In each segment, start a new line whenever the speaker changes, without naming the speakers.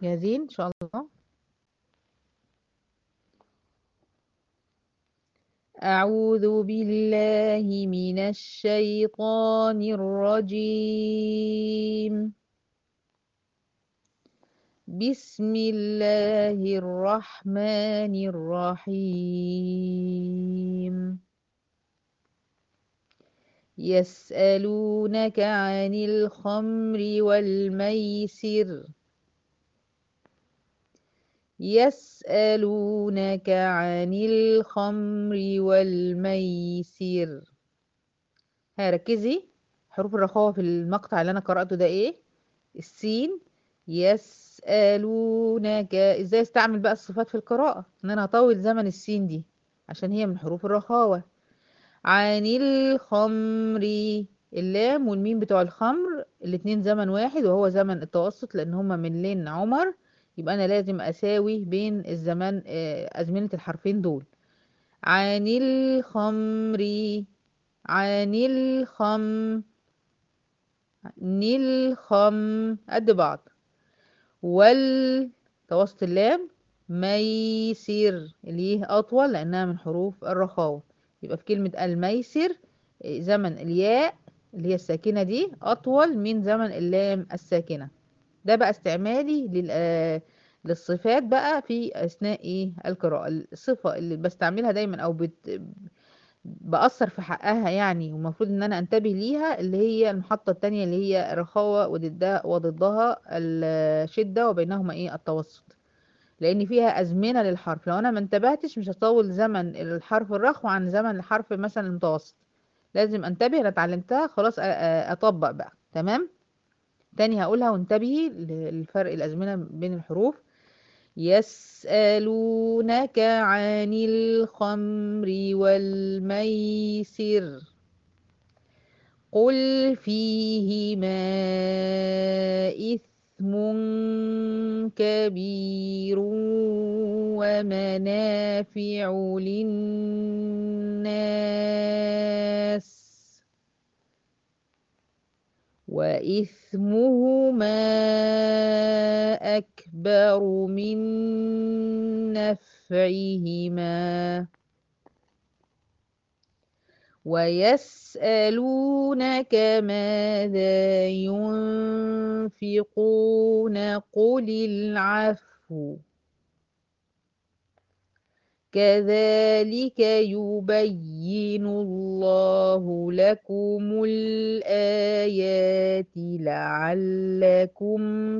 جاهزين ان شاء الله أعوذ بالله من الشيطان الرجيم بسم الله الرحمن الرحيم يسألونك عن الخمر والميسر يسألونك عن الخمر والميسر هركزي حروف الرخاوة في المقطع اللي أنا قرأته ده إيه السين يسألونك إزاي استعمل بقى الصفات في القراءة إن أنا هطول زمن السين دي عشان هي من حروف الرخاوة عن الخمر اللام والميم بتوع الخمر الاتنين زمن واحد وهو زمن التوسط لأن هما من لين عمر يبقى أنا لازم أساوي بين الزمان أزمنة الحرفين دول عن الخمر عن الخم عن الخم قد بعض وال توسط اللام ميسر اللي هي أطول لأنها من حروف الرخاوة يبقى في كلمة الميسر زمن الياء اللي هي الساكنة دي أطول من زمن اللام الساكنة ده بقى استعمالي لل للصفات بقى في أثناء إيه القراءة الصفة اللي بستعملها دايما أو بت... بأثر في حقها يعني ومفروض إن أنا أنتبه ليها اللي هي المحطة التانية اللي هي الرخاوة وضدها وضدها الشدة وبينهما إيه التوسط لأن فيها أزمنة للحرف لو أنا ما انتبهتش مش هطول زمن الحرف الرخو عن زمن الحرف مثلا المتوسط لازم أنتبه أنا اتعلمتها خلاص أطبق بقى تمام تاني هقولها وانتبهي للفرق الأزمنة بين الحروف يسألونك عن الخمر والميسر قل فيهما إثم كبير ومنافع للناس وإثمهما أكبر من نفعهما ويسألونك ماذا ينفقون قل العفو كذلك يبين الله لكم الآيات لعلكم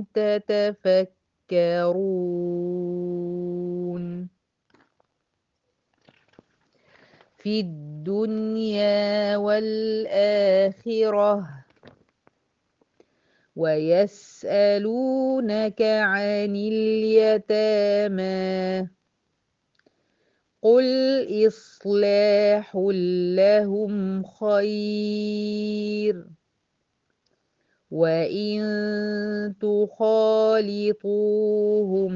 تتفكرون في الدنيا والآخرة ويسألونك عن اليتامى قل إصلاح لهم خير وإن تخالطوهم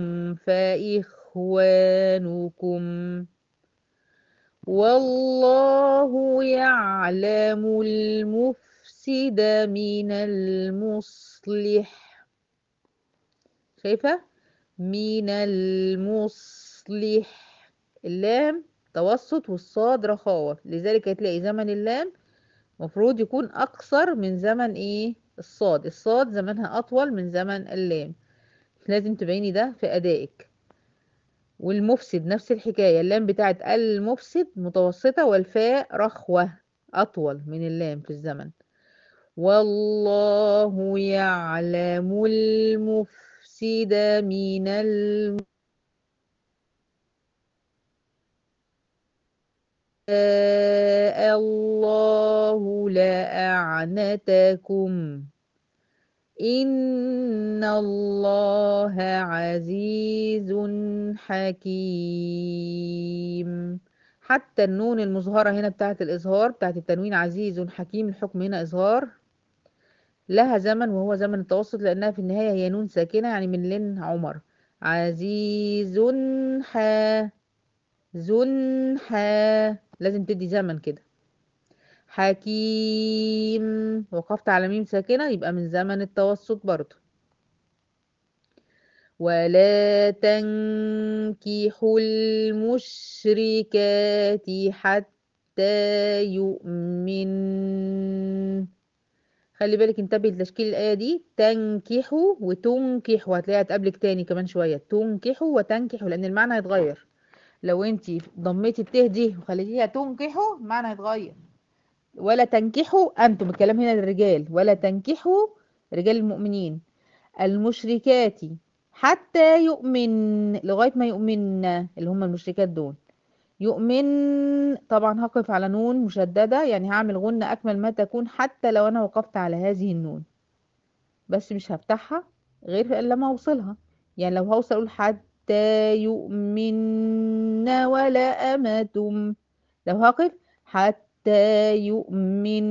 فإخوانكم والله يعلم المفسد من المصلح شايفة من المصلح اللام توسط والصاد رخاوة لذلك هتلاقي زمن اللام مفروض يكون أقصر من زمن إيه الصاد الصاد زمنها أطول من زمن اللام لازم تبيني ده في أدائك والمفسد نفس الحكاية اللام بتاعت المفسد متوسطة والفاء رخوة أطول من اللام في الزمن والله يعلم المفسد من الم الله لأعنتكم إن الله عزيز حكيم حتى النون المظهرة هنا بتاعت الإظهار بتاعت التنوين عزيز حكيم الحكم هنا إظهار لها زمن وهو زمن التوسط لأنها في النهاية هي نون ساكنة يعني من لن عمر عزيز حا زنحا لازم تدي زمن كده حكيم وقفت على ميم ساكنة يبقى من زمن التوسط برضو ولا تنكحوا المشركات حتى يؤمن خلي بالك انتبه لتشكيل الآية دي تنكحوا وتنكحوا هتلاقيها هتقابلك تاني كمان شوية تنكحوا وتنكحوا لأن المعنى هيتغير لو انت ضميتي الت دي وخليتيها تنكحوا المعنى هيتغير ولا تنكحوا أنتم الكلام هنا للرجال ولا تنكحوا رجال المؤمنين المشركات حتى يؤمن لغاية ما يؤمن اللي هم المشركات دول يؤمن طبعا هقف على نون مشددة يعني هعمل غنة أكمل ما تكون حتى لو أنا وقفت على هذه النون بس مش هفتحها غير لما أوصلها يعني لو هوصل أقول حتى يؤمن ولا أمة لو هقف حتى يؤمن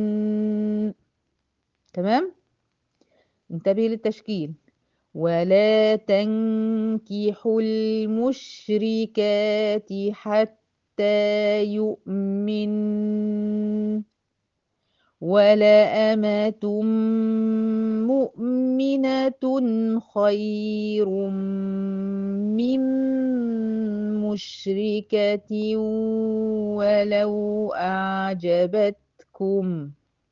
تمام انتبه للتشكيل ولا تنكحوا المشركات حتى يؤمن ولا أمة مؤمنة خير من مشركة ولو أعجبتكم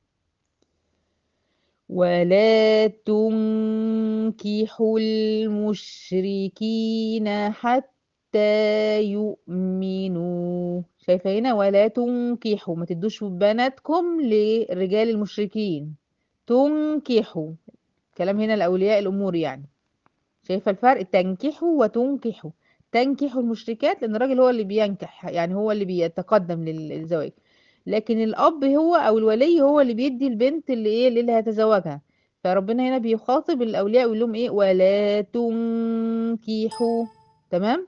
ولا تنكحوا المشركين حتى يؤمنوا شايفه هنا ولا تنكحوا ما تدوش بناتكم لرجال المشركين تنكحوا كلام هنا الاولياء الامور يعني شايفه الفرق تنكحوا وتنكحوا تنكحوا المشركات لان الراجل هو اللي بينكح يعني هو اللي بيتقدم للزواج لكن الاب هو او الولي هو اللي بيدي البنت اللي ايه اللي هيتزوجها فربنا هنا بيخاطب الاولياء يقول لهم ايه ولا تنكحوا تمام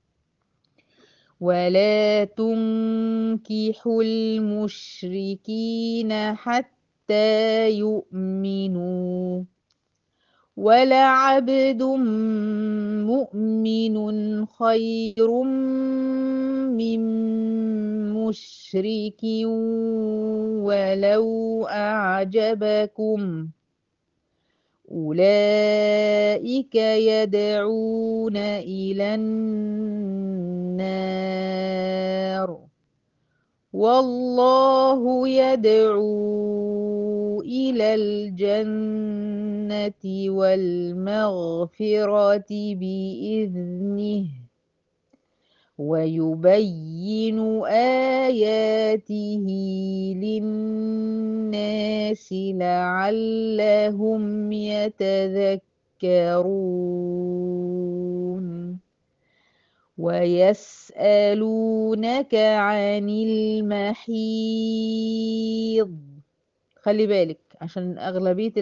ولا تنكحوا المشركين حتى يؤمنوا ولا عبد مؤمن خير من مشرك ولو أعجبكم أولئك يدعون إلى النار والله يدعو إلى الجنة والمغفرة بإذنه ويبين آياته للناس لعلهم يتذكرون ويسألونك عن المحيض خلي بالك عشان أغلبية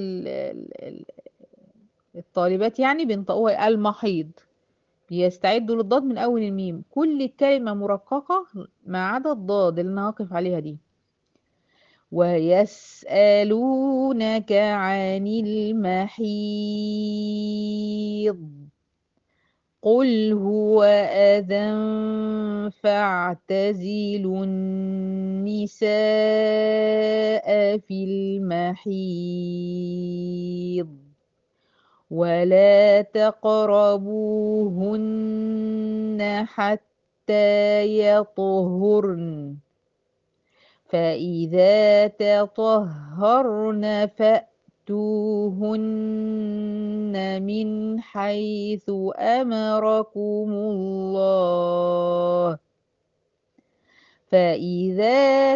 الطالبات يعني بينطقوها المحيض بيستعدوا للضاد من أول الميم كل كلمة مرققة ما عدا الضاد اللي أنا هقف عليها دي ويسألونك عن المحيض قل هو أذى فاعتزلوا النساء في المحيض ولا تقربوهن حتى يطهرن فإذا تطهرن فأتوهن من حيث أمركم الله فإذا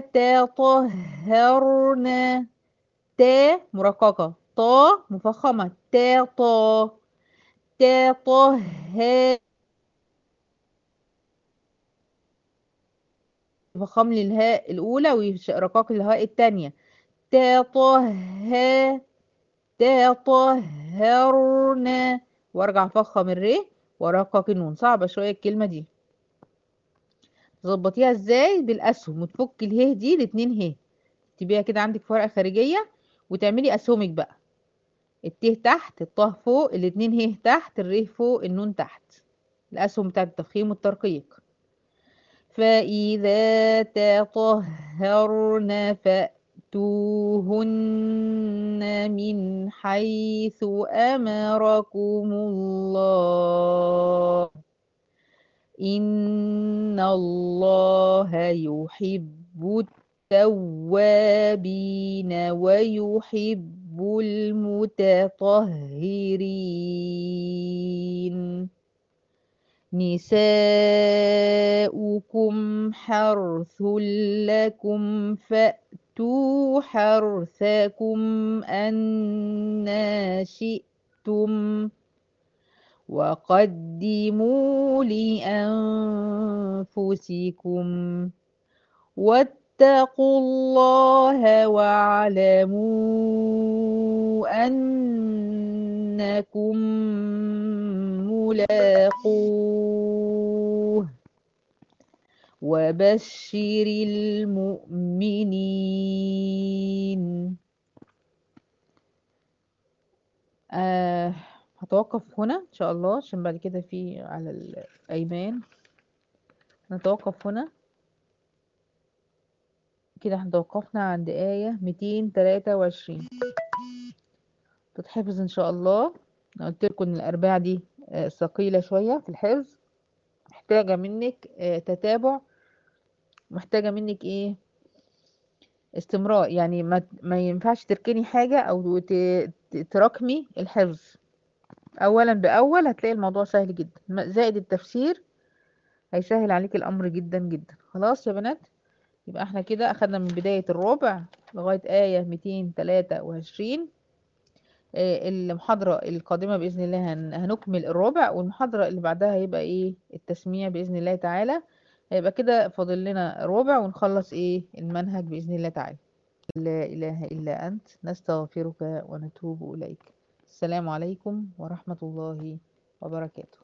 تطهرن تا مرققة طا مفخمة تا طا تا طه فخم للهاء الأولى ورقاق الهاء الثانية تا طه تا طهرنا وارجع فخم الر ورقاق النون صعبة شوية الكلمة دي تظبطيها ازاي بالاسهم وتفك اله دي لاتنين ه تبيها كده عندك في ورقة خارجية وتعملي اسهمك بقى الت تحت الطه فوق الاتنين ه تحت الر فوق النون تحت الأسهم بتاعت التفخيم والترقيق فإذا تطهرن وآتوهن من حيث أمركم الله إن الله يحب التوابين ويحب المتطهرين نساؤكم حرث لكم فأتوا حرثكم أنا شئتم وقدموا لأنفسكم واتقوا الله واعلموا أنكم ملاقوه وبشر المؤمنين آه هتوقف هنا إن شاء الله عشان بعد كده في على الأيمان نتوقف هنا كده احنا توقفنا عند آية 223 تتحفظ إن شاء الله أنا قلت لكم إن الأرباع دي آه، ثقيلة شوية في الحفظ محتاجة منك آه، تتابع محتاجة منك إيه استمرار يعني ما ما ينفعش تركني حاجة أو ت- ت- تراكمي الحفظ أولا بأول هتلاقي الموضوع سهل جدا م- زائد التفسير هيسهل عليك الأمر جدا جدا خلاص يا بنات يبقى احنا كده أخدنا من بداية الربع لغاية آية 223 آه، المحاضرة القادمة بإذن الله هن- هنكمل الربع والمحاضرة اللي بعدها هيبقى ايه التسميع بإذن الله تعالى هيبقى كده فاضل لنا ربع ونخلص ايه المنهج بإذن الله تعالى لا إله إلا أنت نستغفرك ونتوب إليك السلام عليكم ورحمة الله وبركاته